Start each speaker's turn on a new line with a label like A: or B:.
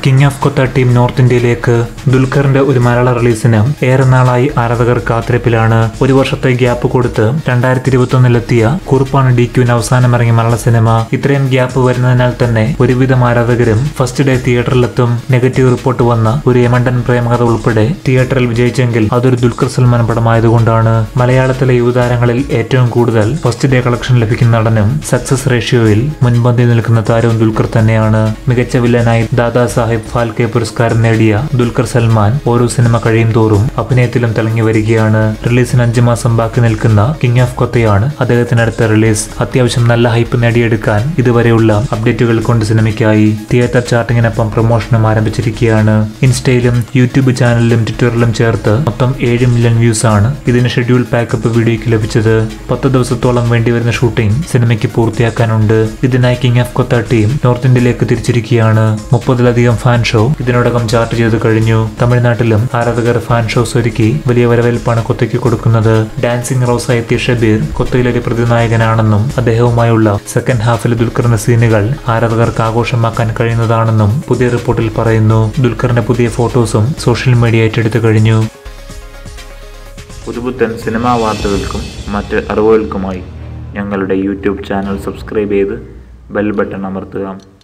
A: king of Kotha team north ഇന്ത്യയിലേക്ക് ദുൽഖറിന്റെ ഒരു മലയാള റിലീസിന് ഏറെ നാളായി ആരാധകർ കാത്തിരിപ്പിലാണ് ഒരു വർഷത്തെ ഗ്യാപ്പ് കൊടുത്ത് രണ്ടായിരത്തി ഇരുപത്തൊന്നിലെത്തിയ കുറുപ്പാണ് ഡി ക്യൂവിന് അവസാനം ഇറങ്ങിയ മലയാള സിനിമ ഇത്രയും ഗ്യാപ്പ് വരുന്നതിനാൽ തന്നെ ഒരുവിധം ആരാധകരും ഫസ്റ്റ് ഡേ തിയേറ്ററിലെത്തും നെഗറ്റീവ് റിപ്പോർട്ട് വന്ന ഒരു യമണ്ടൻ പ്രേമകഥ ഉൾപ്പെടെ തിയേറ്ററിൽ വിജയിച്ചെങ്കിൽ അതൊരു ദുൽഖർ സൽമാൻ പടമായതുകൊണ്ടാണ് മലയാളത്തിലെ യുവതാരങ്ങളിൽ ഏറ്റവും കൂടുതൽ ഫസ്റ്റ് ഡേ കളക്ഷൻ ലഭിക്കുന്ന നടനും സക്സസ് റേഷ്യോയിൽ മുൻപന്തിയിൽ നിൽക്കുന്ന താരവും ദുൽഖർ തന്നെയാണ് മികച്ച വില്ലനായി ദാദാ സാഹിബ് ഫാൽക്കെ പുരസ്കാരം നേടിയ ദുൽഖർ സൽമാൻ ഓരോ സിനിമ കഴിയും തോറും അഭിനയത്തിലും തിളങ്ങി വരികയാണ് റിലീസിന് അഞ്ചു മാസം ബാക്കി നിൽക്കുന്ന കിങ് ഓഫ് കൊത്തയാണ് അദ്ദേഹത്തിന് അടുത്ത റിലീസ് അത്യാവശ്യം നല്ല ഹൈപ്പ് നേടിയെടുക്കാൻ ഇതുവരെയുള്ള അപ്ഡേറ്റുകൾ കൊണ്ട് സിനിമയ്ക്കായി തിയേറ്റർ ചാർട്ടിങ്ങിനൊപ്പം പ്രൊമോഷനും ആരംഭിച്ചിരിക്കുകയാണ് ഇൻസ്റ്റയിലും യൂട്യൂബ് ചാനലിലും ട്വിറ്ററിലും ചേർത്ത് മൊത്തം ഏഴ് മില്യൺ വ്യൂസ് ആണ് ഇതിന് ഷെഡ്യൂൾ പാക്കപ്പ് വീഡിയോയ്ക്ക് ലഭിച്ചത് പത്ത് ദിവസത്തോളം വേണ്ടിവരുന്ന ഷൂട്ടിംഗ് സിനിമയ്ക്ക് പൂർത്തിയാക്കാനുണ്ട് ഇതിനായി king of Kotha team north ഇന്ത്യയിലേക്ക് തിരിച്ചിരിക്കുകയാണ് മുപ്പതിലധികം ഫാൻ ഷോ ഇതിനോടകം ചാർട്ട് ചെയ്ത് കഴിഞ്ഞു തമിഴ്നാട്ടിലും ആരാധകർ ഫാൻ ഷോസ് ഒരുക്കി വലിയ വരവേൽപ്പാണ് കൊത്തയ്ക്ക് കൊടുക്കുന്നത് ഡാൻസിംഗ് റോസ എത്തിയ ഷബീർ കൊത്തയിലൊരു പ്രതിനായകനാണെന്നും അദ്ദേഹവുമായുള്ള സെക്കൻഡ് ഹാഫിൽ ദുൽഖറിന്റെ സീനുകൾ ആരാധകർക്ക് ആഘോഷമാക്കാൻ കഴിയുന്നതാണെന്നും പുതിയ റിപ്പോർട്ടിൽ പറയുന്നു ദുൽഖറിന്റെ പുതിയ ഫോട്ടോസും സോഷ്യൽ മീഡിയ ഏറ്റെടുത്തു കഴിഞ്ഞു
B: പുതുപുത്തൻ സിനിമാ വാർത്തകൾക്കും മറ്റ് അറിവുകൾക്കുമായി ഞങ്ങളുടെ യൂട്യൂബ് ചാനൽ സബ്സ്ക്രൈബ് ചെയ്ത് ബെൽ ബട്ടൺ അമർത്തുക